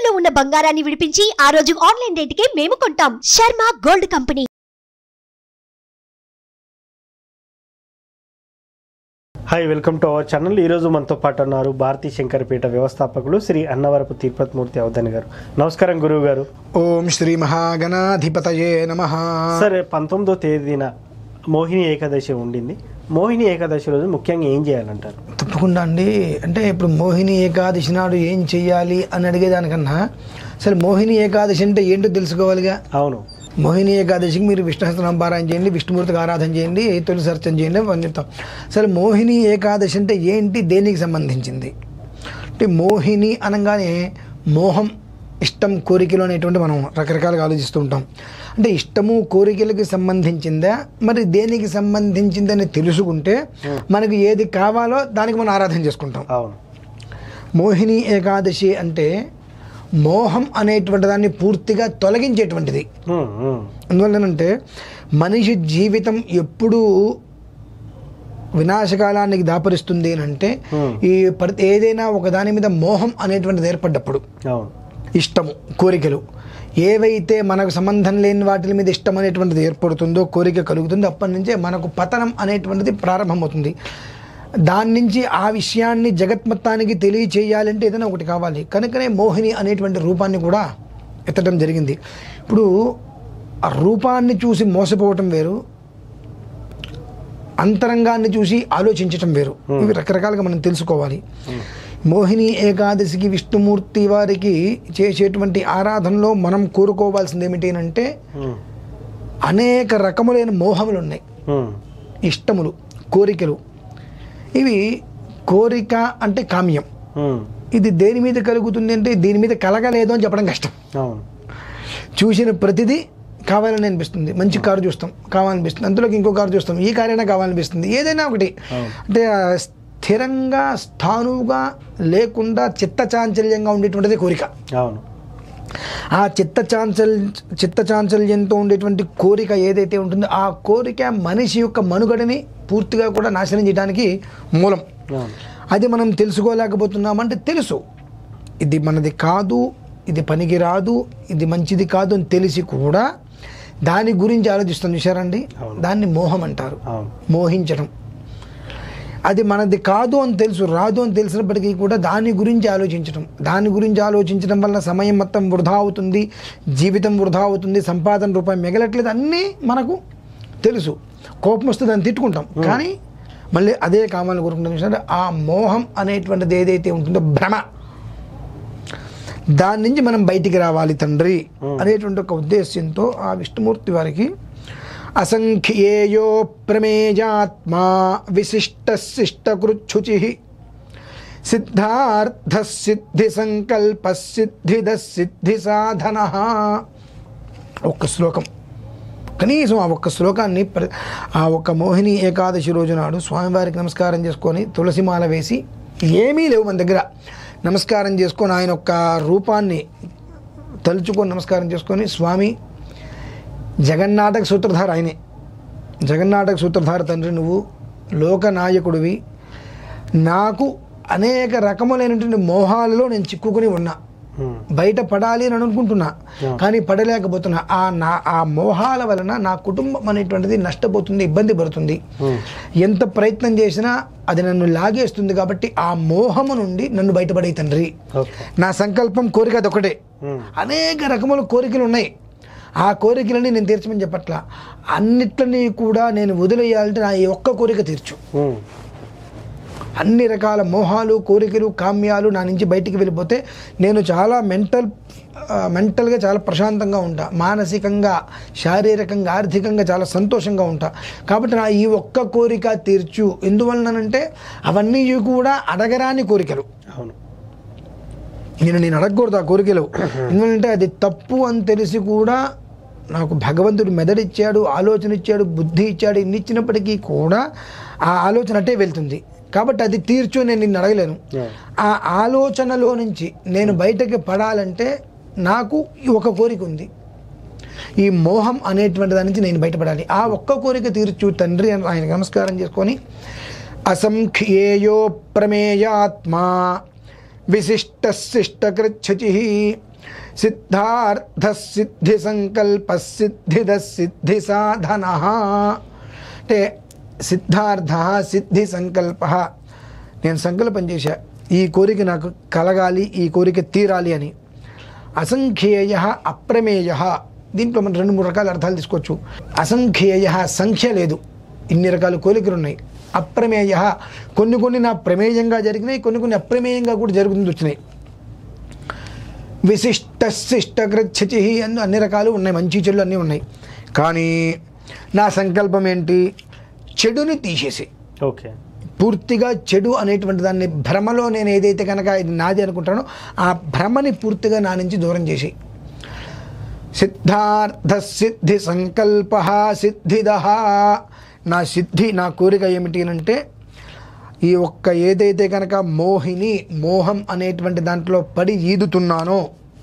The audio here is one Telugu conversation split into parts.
తాకట్టులో ఉన్న బంగారాన్ని విడిపించి ఆ రోజు ఆన్లైన్ రేటుకే మేము కొంటాం Sharma gold company hi welcome to our channel ఈరోజు మనతో పాటు ఉన్నారు భారతీ శంకరపీఠ వ్యవస్థాపకులు శ్రీ అన్నవరపు తిరుపతిమూర్తి అవధాని గారు నమస్కారం గురువు గారు ఓం శ్రీ మహాగణాధిపతయే నమ సరే పంతొమ్మిదో తేదీన మోహిని ఏకాదశి ఉండింది మోహిని ఏకాదశి రోజు ముఖ్యంగా ఏం చేయాలంటారు తప్పకుండా అండి అంటే ఇప్పుడు మోహిని ఏకాదశి నాడు ఏం చెయ్యాలి అని అడిగేదానికన్నా అసలు మోహిని ఏకాదశి అంటే ఏంటో తెలుసుకోవాలిగా అవును మోహిని ఏకాదశికి మీరు విష్ణుహస్తం పారాయణ చేయండి విష్ణుమూర్తికి ఆరాధన చేయండి తులసి అర్చన చేయండి అని చెప్తాం అసలు మోహిని ఏకాదశి అంటే ఏంటి దేనికి సంబంధించింది అంటే మోహిని అనగానే మోహం ఇష్టం కోరికలు అనేటువంటి మనం రకరకాలుగా ఆలోచిస్తూ ఉంటాం అంటే ఇష్టము కోరికలకి సంబంధించిందా మరి దేనికి సంబంధించిందని తెలుసుకుంటే మనకు ఏది కావాలో దానికి మనం ఆరాధన చేసుకుంటాం అవును మోహిని ఏకాదశి అంటే మోహం అనేటువంటి దాన్ని పూర్తిగా తొలగించేటువంటిది ఉమ్, ఉమ్, అందువల్లనంటే మనిషి జీవితం ఎప్పుడూ వినాశకాలానికి దాపరిస్తుంది అని అంటే Hmm. ఈ పరి ఏదైనా ఒక దాని మీద మోహం అనేటువంటిది ఏర్పడ్డప్పుడు అవును ఇష్టము కోరికలు ఏవైతే మనకు సంబంధం లేని వాటి మీద ఇష్టం అనేటువంటిది ఏర్పడుతుందో కోరిక కలుగుతుందో అప్పటి నుంచే మనకు పతనం అనేటువంటిది ప్రారంభమవుతుంది దాని నుంచి ఆ విషయాన్ని జగత్మత్తానికి తెలియచేయాలంటే ఏదైనా ఒకటి కావాలి కనుకనే మోహిని అనేటువంటి రూపాన్ని కూడా ఎత్తడం జరిగింది ఇప్పుడు ఆ రూపాన్ని చూసి మోసపోవటం వేరు అంతరంగాన్ని చూసి ఆలోచించటం వేరు ఇవి రకరకాలుగా మనం తెలుసుకోవాలి మోహిని ఏకాదశికి విష్ణుమూర్తి వారికి చేసేటువంటి ఆరాధనలో మనం కోరుకోవాల్సింది ఏమిటి అంటే ఉమ్, అనేక రకములైన మోహములు ఉన్నాయి ఉమ్, ఇష్టములు కోరికలు ఇవి కోరిక అంటే కామ్యం ఉమ్, ఇది దేని మీద కలుగుతుంది అంటే దీని మీద కలగలేదు అని చెప్పడం కష్టం అవును చూసిన ప్రతిదీ కావాలని అనిపిస్తుంది మంచి కారు చూస్తాం కావాలనిపిస్తుంది అందులోకి ఇంకో కారు చూస్తాం ఈ కారైనా కావాలనిపిస్తుంది ఏదైనా ఒకటి అవును. అంటే ఆ స్థిరంగా స్థానువుగా లేకుండా చిత్త చాంచల్యంగా ఉండేటువంటిది కోరిక అవును ఆ చిత్త చాంచల్ చిత్త చాంచల్యంతో ఉండేటువంటి కోరిక ఏదైతే ఉంటుందో ఆ కోరిక మనిషి యొక్క మనుగడని పూర్తిగా కూడా నాశనం చేయడానికి మూలం అవును అది మనం తెలుసుకోలేకపోతున్నామంటే తెలుసు ఇది మనది కాదు ఇది పనికి రాదు ఇది మంచిది కాదు అని తెలిసి కూడా దాని గురించి ఆలోచిస్తాం చూసారండి అవును. దాన్ని మోహం అంటారు అవును మోహించడం అది మనది కాదు అని తెలుసు రాదు అని తెలిసినప్పటికీ కూడా దాని గురించి ఆలోచించడం దాని గురించి ఆలోచించడం వల్ల సమయం మొత్తం వృధా అవుతుంది జీవితం వృధా అవుతుంది సంపాదన రూపాయి మిగలట్లేదు అన్నీ మనకు తెలుసు కోపం వస్తే దాన్ని తిట్టుకుంటాం కానీ మళ్ళీ అదే కామాలను కోరుకుంటాం చూసారా ఆ మోహం అనేటువంటిది ఏదైతే ఉంటుందో భ్రమ దాని నుంచి మనం బయటికి రావాలి తండ్రి అనేటువంటి ఒక ఉద్దేశ్యంతో ఆ విష్ణుమూర్తి వారికి అసంఖ్యేయో ప్రమేయాత్మా విశిష్ట శిష్టకృచ్ఛుచి సిద్ధార్థ సిద్ధి సంకల్ప సిద్ధిద సిద్ధి సాధన ఒక్క శ్లోకం కనీసం ఆ ఒక్క శ్లోకాన్ని ప్ర- ఆ ఒక్క మోహిని ఏకాదశి రోజు నాడు స్వామివారికి నమస్కారం చేసుకొని తులసిమాల వేసి ఏమీ లేవు మన దగ్గర నమస్కారం చేసుకొని ఆయన యొక్క రూపాన్ని తలుచుకొని నమస్కారం చేసుకొని స్వామి జగన్నాటక సూత్రధార ఆయనే జగన్నాటక సూత్రధార తండ్రి నువ్వు లోకనాయకుడివి నాకు అనేక రకములైనటువంటి మోహాలలో నేను చిక్కుకుని ఉన్నా ఉమ్, బయట పడాలి అని అనుకుంటున్నా Yeah. కానీ పడలేకపోతున్నా ఆ నా ఆ మోహాల వలన నా కుటుంబం అనేటువంటిది నష్టపోతుంది ఇబ్బంది పడుతుంది ఉమ్, ఎంత ప్రయత్నం చేసినా అది నన్ను లాగేస్తుంది కాబట్టి ఆ మోహము నుండి నన్ను బయటపడే తండ్రి ఓకే నా సంకల్పం కోరిక అదొకటే ఉమ్, అనేక రకముల కోరికలు ఉన్నాయి ఆ కోరికలని నేను తీర్చమని చెప్పట్లా అన్నిట్లని కూడా నేను వదిలేయాలంటే నా ఈ ఒక్క కోరిక తీర్చు ఉమ్, అన్ని రకాల మోహాలు కోరికలు కామ్యాలు నా నుంచి బయటికి వెళ్ళిపోతే నేను చాలా మెంటల్ ఆ, మెంటల్గా చాలా ప్రశాంతంగా ఉంటా మానసికంగా శారీరకంగా ఆర్థికంగా చాలా సంతోషంగా ఉంటా కాబట్టి నా ఈ ఒక్క కోరిక తీర్చు ఎందువలనంటే అవన్నీ కూడా అడగరాని కోరికలు అవును నేను నేను అడగకూడదు ఆ కోరికలు ఎందుకంటే అది తప్పు అని తెలిసి కూడా నాకు భగవంతుడు మెదడిచ్చాడు ఆలోచన ఇచ్చాడు బుద్ధి ఇచ్చాడు ఇన్ని ఇచ్చినప్పటికీ కూడా ఆ ఆలోచన అట్టే వెళ్తుంది కాబట్టి అది తీర్చు నేను నిన్ను అడగలేను Yeah. ఆ ఆలోచనలో నుంచి నేను బయటకి పడాలంటే నాకు ఈ ఒక కోరిక ఉంది ఈ మోహం అనేటువంటి దాని నుంచి నేను బయటపడాలి ఆ ఒక్క కోరిక తీర్చు తండ్రి అని ఆయన నమస్కారం చేసుకొని అసంఖ్యేయో ప్రమేయాత్మా విశిష్ట శిష్టకృచ్ఛచి సిద్ధార్థ సిద్ధి సంకల్ప సిద్ధిద సిద్ధి సాధన అంటే సిద్ధార్థ సిద్ధి సంకల్ప నేను సంకల్పం చేశా ఈ కోరిక నాకు కలగాలి ఈ కోరిక తీరాలి అని అసంఖ్యేయ అప్రమేయ దీంట్లో మనం రెండు మూడు రకాల అర్థాలు తీసుకోవచ్చు అసంఖ్యేయ సంఖ్య లేదు ఇన్ని రకాల కోరికలు ఉన్నాయి అప్రమేయ కొన్ని కొన్ని నా ప్రమేయంగా జరిగినాయి కొన్ని కొన్ని అప్రమేయంగా కూడా జరుగుతుంది వచ్చినాయి విశిష్ట శిష్ట గృచ్చచి అన్ని అన్ని రకాలు ఉన్నాయి మంచి చెడు అన్నీ ఉన్నాయి కానీ నా సంకల్పం ఏంటి చెడుని తీసేసి ఓకే పూర్తిగా చెడు అనేటువంటి దాన్ని భ్రమలో నేను ఏదైతే కనుక ఇది నాది అనుకుంటానో ఆ భ్రమని పూర్తిగా నా నుంచి దూరం చేసి సిద్ధార్థ సిద్ధి సంకల్ప సిద్ధిద నా సిద్ధి నా కోరిక ఏమిటి అంటే ఈ ఒక్క ఏదైతే కనుక మోహిని మోహం అనేటువంటి దాంట్లో పడి ఈదుతున్నానో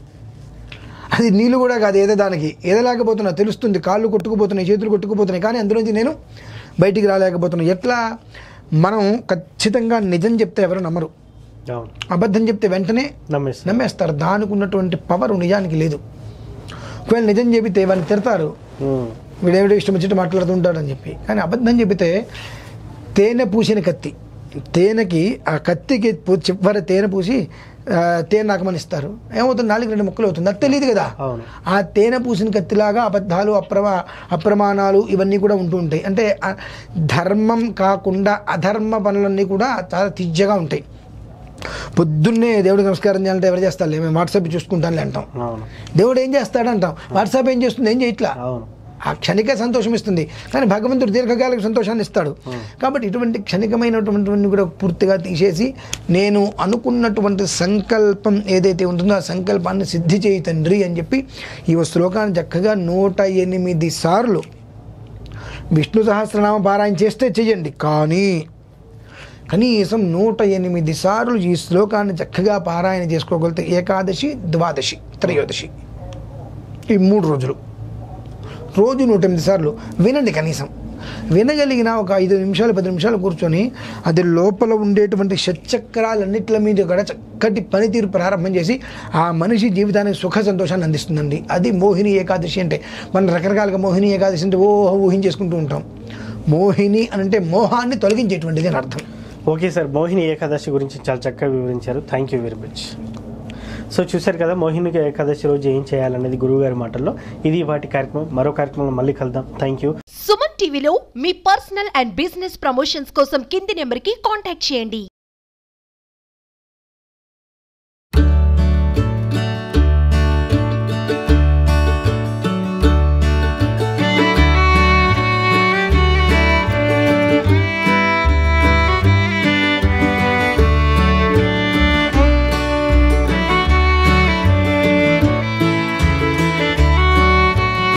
అది నీళ్ళు కూడా కాదు ఏదో దానికి ఏదలేకపోతున్నా తెలుస్తుంది కాళ్ళు కొట్టుకుపోతున్నాయి చేతులు కొట్టుకుపోతున్నాయి కానీ అందులోంచి నేను బయటికి రాలేకపోతున్నాను ఎట్లా మనం ఖచ్చితంగా నిజం చెప్తే ఎవరు నమ్మరు అవును అబద్ధం చెప్తే వెంటనే నమ్మేస్తాను నమ్మేస్తారు దానికి ఉన్నటువంటి పవర్ నిజానికి లేదు ఒకవేళ నిజం చెబితే వాళ్ళని తిడతారు ఉమ్. వీడేమిటో ఇష్టం వచ్చినట్టు మాట్లాడుతుంటాడని చెప్పి కానీ అబద్ధం చెబితే తేనె పూసిన కత్తి తేనెకి ఆ కత్తికి పూ- చివరి తేనె పూసి ఆ, తేనె నాకమని ఇస్తారు ఏమవుతుంది నాలుగు రెండు ముక్కలు అవుతుంది అది తెలియదు కదా అవును ఆ తేనె పూసిన కత్తిలాగా అబద్ధాలు అప్రమా అప్రమాణాలు ఇవన్నీ కూడా ఉంటూ ఉంటాయి అంటే ఆ ధర్మం కాకుండా అధర్మ పనులన్నీ కూడా చాలా తిజ్జగా ఉంటాయి పొద్దున్నే దేవుడికి నమస్కారం చేయాలంటే ఎవరు చేస్తారు మేము వాట్సాప్ చూసుకుంటానులే అంటాం అవును దేవుడు ఏం చేస్తాడు అంటాం వాట్సాప్ ఏం చేస్తుంది ఏం చేయట్లా అవును ఆ క్షణిక సంతోషం ఇస్తుంది కానీ భగవంతుడు దీర్ఘకాలిక సంతోషాన్ని ఇస్తాడు కాబట్టి ఇటువంటి క్షణికమైనటువంటివన్నీ కూడా పూర్తిగా తీసేసి నేను అనుకున్నటువంటి సంకల్పం ఏదైతే ఉంటుందో ఆ సంకల్పాన్ని సిద్ధి చేయి తండ్రి అని చెప్పి ఈ శ్లోకాన్ని చక్కగా నూట ఎనిమిది సార్లు విష్ణు సహస్రనామ పారాయణ చేస్తే చెయ్యండి కానీ కనీసం నూట ఎనిమిది సార్లు ఈ శ్లోకాన్ని చక్కగా పారాయణ చేసుకోగలిగితే ఏకాదశి ద్వాదశి త్రయోదశి ఈ మూడు రోజులు రోజు నూట ఎనిమిది సార్లు వినండి కనీసం వినగలిగిన ఒక ఐదు నిమిషాలు పది నిమిషాలు కూర్చొని అది లోపల ఉండేటువంటి షట్చక్రాలన్నిట్ల మీద కూడా చక్కటి పనితీరు ప్రారంభం చేసి ఆ మనిషి జీవితానికి సుఖ సంతోషాన్ని అందిస్తుందండి అది మోహిని ఏకాదశి అంటే మనం రకరకాలుగా మోహిని ఏకాదశి అంటే ఓ ఊహించేసుకుంటూ ఉంటాం మోహిని అని అంటే మోహాన్ని తొలగించేటువంటిది అని అర్థం ఓకే సార్ మోహిని ఏకాదశి గురించి చాలా చక్కగా వివరించారు thank you very much so చూశారు కదా మోహిని ఏకాదశి రోజు ఏం చేయాలనేది గురువు గారి మాటల్లో ఇది వాటి కార్యక్రమం మరో కార్యక్రమంలో మళ్ళీ కలుద్దాం థ్యాంక్ యూ సుమన్ టీవీలో మీ పర్సనల్ అండ్ బిజినెస్ ప్రమోషన్స్ కోసం కింది నెంబర్కి కాంటాక్ట్ చేయండి